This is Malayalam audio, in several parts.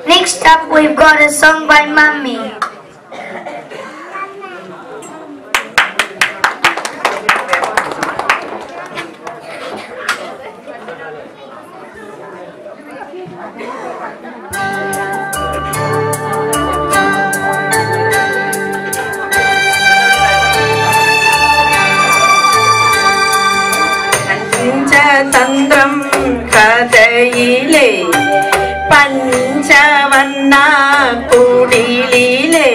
Next up, we've got a song by Mummy. Panchatantra കഥയിലെ പഞ്ചവർണ്ണ കുടിലിലെ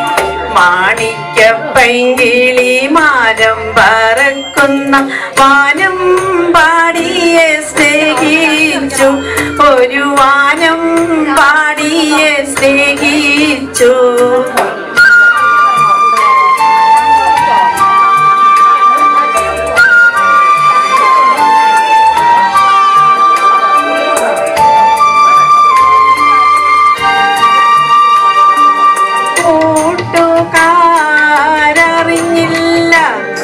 മാണിക്യപ്പൈങ്കിളി മാനം പറക്കുന്ന വാനം പാടിയെ സ്നേഹിച്ചു ഒരു വാനം പാടിയെ സ്നേഹിച്ചു കൂട്ടുകാരറിഞ്ഞില്ല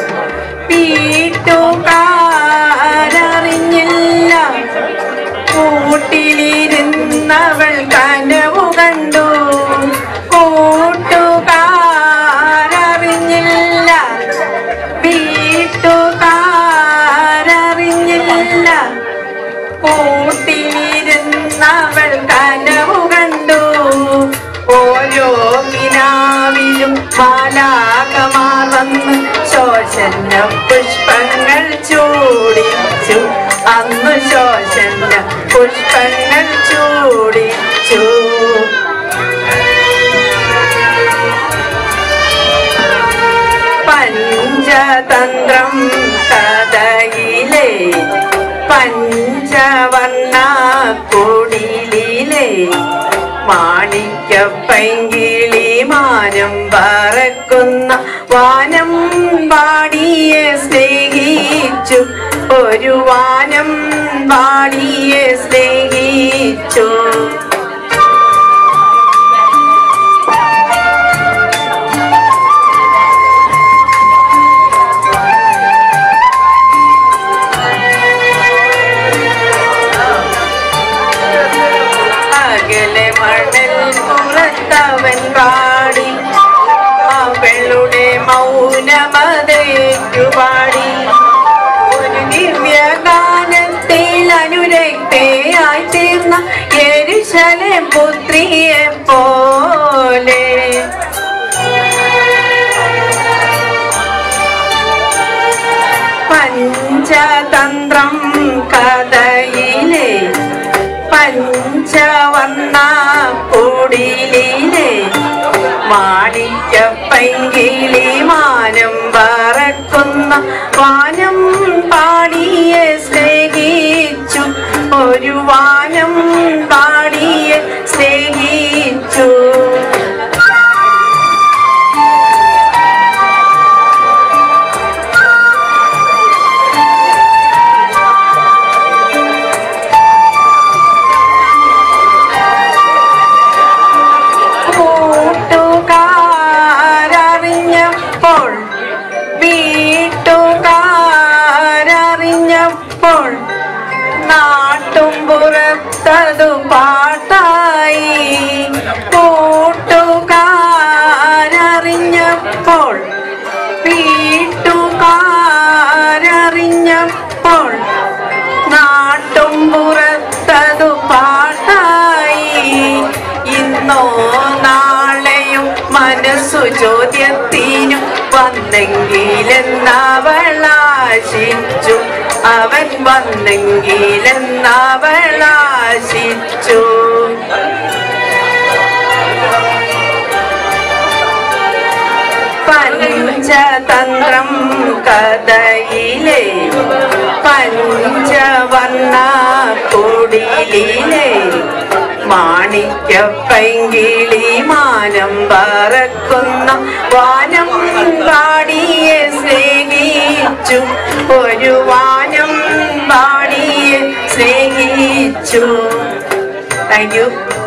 വീട്ടുകാരറിഞ്ഞില്ല കൂട്ടിലിരുന്നവൾ കനവു കണ്ടു കൂട്ടുകാരറിഞ്ഞില്ല വീട്ടുകാരറിഞ്ഞില്ല കൂട്ടിലിരുന്നവൾ കനവു കണ്ടു ഓരോ കിനാവിലും മാലാകമാർ വന്ന് ശോഷന്ന പുഷ്പങ്ങൾ ചൂടിച്ചു അന്ന് ശോഷന്ന പുഷ്പങ്ങൾ ചൂടിച്ചു പഞ്ചതന്ത്രം കഥയിലെ പഞ്ചവർണ്ണ കുടിലിലെ മാണിക്യപ്പൈങ്കിളി മാനം പറക്കുന്ന വാനം പാടിയെ സ്നേഹിച്ചു ഒരു വാനം പാടിയെ സ്നേഹിച്ചു അകലെ മണൽ പുറത്തവൻ പാടി അവളുടെ മൗനമതേറ്റു പാടി ഒരു ദിവ്യഗാനത്തിൽ അനുരക്തയായി തീർന്ന എരിശലെ പുത്രിയെ പോലെ പഞ്ചതന്ത്രം കഥയിലെ പഞ്ചവർണ്ണ കുടിലിലെ മാണിക്യപ്പൈങ്കിളി മാനം പറക്കുന്ന വാനം പാടിയെ സ്നേഹിച്ചു ഒരു വാനം പാടിയെ സ്നേഹിച്ചു കൂട്ടുകാരറിഞ്ഞപ്പോൾ വീട്ടുകാരറിഞ്ഞപ്പോൾ നാട്ടും പുറത്തതു പാട്ടായി കൂട്ടുകാരറിഞ്ഞപ്പോൾ വീട്ടുകാരറിഞ്ഞപ്പോൾ നാട്ടും പുറത്തതു പാട്ടായി ഇന്നോ നാളെയും മനസ്സു ചോദ്യത്തിനു വന്നെങ്കിലെന്നവളാശിച്ചു അവൻ വന്നെങ്കിലെന്നവളാശിച്ചു പഞ്ചതന്ത്രം കഥയിലെ പഞ്ചവർണ്ണ കുടിലിലെ മാണിക്യപ്പൈങ്കിളി മാനം പറക്കുന്ന വാനം പാടിയെ സ്നേഹിച്ചു ഒരു വാനം പാടിയെ സ്നേഹിച്ചു താങ്ക് യു